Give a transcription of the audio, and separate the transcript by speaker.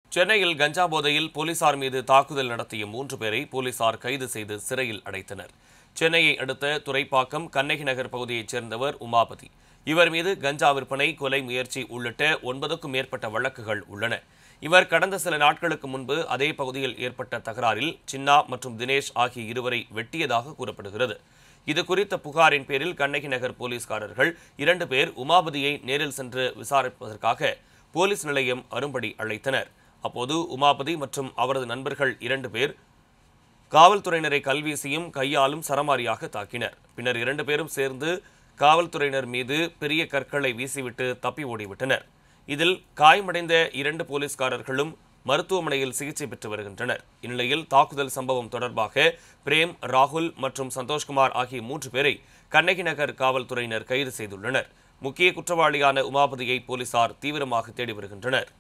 Speaker 1: சென்னையில் கஞ்சா போதையில் போலீசார் மீது தாக்குதல் நடத்திய மூன்று பேரை போலீசார் கைது செய்து சிறையில் அடைத்தனர் சென்னையை அடுத்த துறைப்பாக்கம் கண்ணகி நகர் பகுதியைச் சேர்ந்தவர் உமாபதி இவர் மீது கஞ்சா விற்பனை கொலை முயற்சி உள்ளிட்ட ஒன்பதுக்கும் மேற்பட்ட வழக்குகள் உள்ளன இவர் கடந்த சில நாட்களுக்கு முன்பு அதே பகுதியில் ஏற்பட்ட தகராறில் சின்னா மற்றும் தினேஷ் ஆகிய இருவரை வெட்டியதாக கூறப்படுகிறது இது குறித்த புகாரின் பேரில் கண்ணகி நகர் போலீஸ்காரர்கள் இரண்டு பேர் உமாபதியை நேரில் சென்று விசாரிப்பதற்காக போலீஸ் நிலையம் அரும்படி அழைத்தனர் அப்போது உமாபதி மற்றும் அவரது நண்பர்கள் இரண்டு பேர் காவல்துறையினரை கல்வீசியும் கையாலும் சரமாரியாக தாக்கினர் பின்னர் இரண்டு பேரும் சேர்ந்து காவல்துறையினர் மீது பெரிய கற்களை வீசிவிட்டு தப்பி ஓடிவிட்டனர் இதில் காயமடைந்த இரண்டு போலீஸ்காரர்களும் மருத்துவமனையில் சிகிச்சை பெற்று வருகின்றனர் இந்நிலையில் தாக்குதல் சம்பவம் தொடர்பாக பிரேம் ராகுல் மற்றும் சந்தோஷ்குமார் ஆகிய மூன்று பேரை கண்ணகி நகர் காவல்துறையினர் கைது செய்துள்ளனர் முக்கிய குற்றவாளியான உமாபதியை போலீசார் தீவிரமாக தேடி வருகின்றனர்